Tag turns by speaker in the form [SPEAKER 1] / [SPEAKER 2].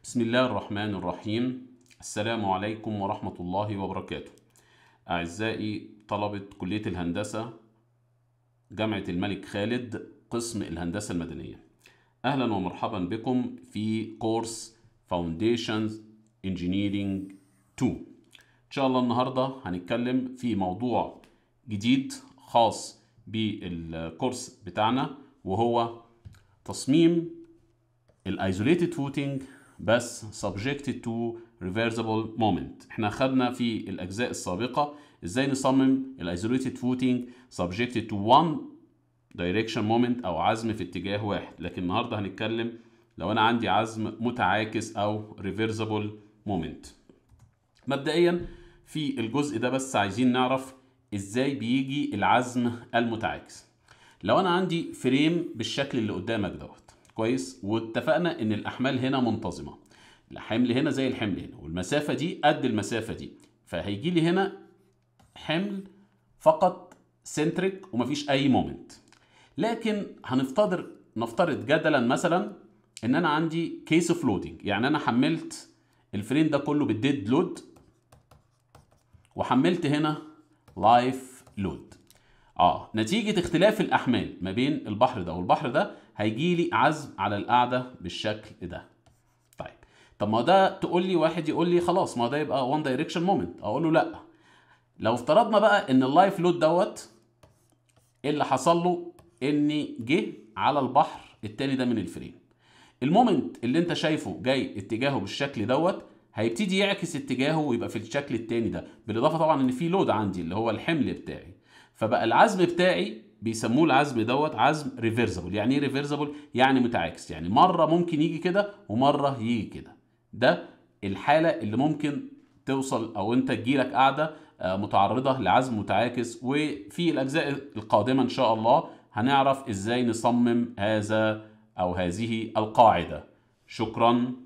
[SPEAKER 1] بسم الله الرحمن الرحيم السلام عليكم ورحمة الله وبركاته أعزائي طلبة كلية الهندسة جامعة الملك خالد قسم الهندسة المدنية أهلا ومرحبا بكم في كورس Foundations Engineering 2 إن شاء الله النهاردة هنتكلم في موضوع جديد خاص بالكورس بتاعنا وهو تصميم الايزوليتد فوتنج بس subjected to reversible moment احنا خدنا في الاجزاء السابقه ازاي نصمم الايزوليتد فوتنج subjected to one direction moment او عزم في اتجاه واحد لكن النهارده هنتكلم لو انا عندي عزم متعاكس او reversible moment مبدئيا في الجزء ده بس عايزين نعرف ازاي بيجي العزم المتعاكس لو انا عندي فريم بالشكل اللي قدامك دوت كويس واتفقنا ان الاحمال هنا منتظمه الحمل هنا زي الحمل هنا والمسافه دي قد المسافه دي فهيجي لي هنا حمل فقط سنتريك ومفيش اي مومنت لكن هنفترض نفترض جدلا مثلا ان انا عندي كيس اوف لودنج يعني انا حملت الفريم ده كله بالديد لود وحملت هنا لايف لود اه نتيجة اختلاف الأحمال ما بين البحر ده والبحر ده هيجي لي عزم على القاعدة بالشكل ده. طيب طب ما ده تقول لي واحد يقول لي خلاص ما ده يبقى وان دايركشن مومنت اقول له لا لو افترضنا بقى ان اللايف لود دوت اللي حصل له ان جه على البحر التاني ده من الفريم. المومنت اللي انت شايفه جاي اتجاهه بالشكل دوت هيبتدي يعكس اتجاهه ويبقى في الشكل التاني ده بالاضافه طبعا ان في لود عندي اللي هو الحمل بتاعي فبقى العزم بتاعي بيسموه العزم دوت عزم ريفرسبل يعني ايه ريفرسبل يعني متعاكس يعني مره ممكن يجي كده ومره يجي كده ده الحاله اللي ممكن توصل او انت تجيلك قاعده متعرضه لعزم متعاكس وفي الاجزاء القادمه ان شاء الله هنعرف ازاي نصمم هذا او هذه القاعده شكرا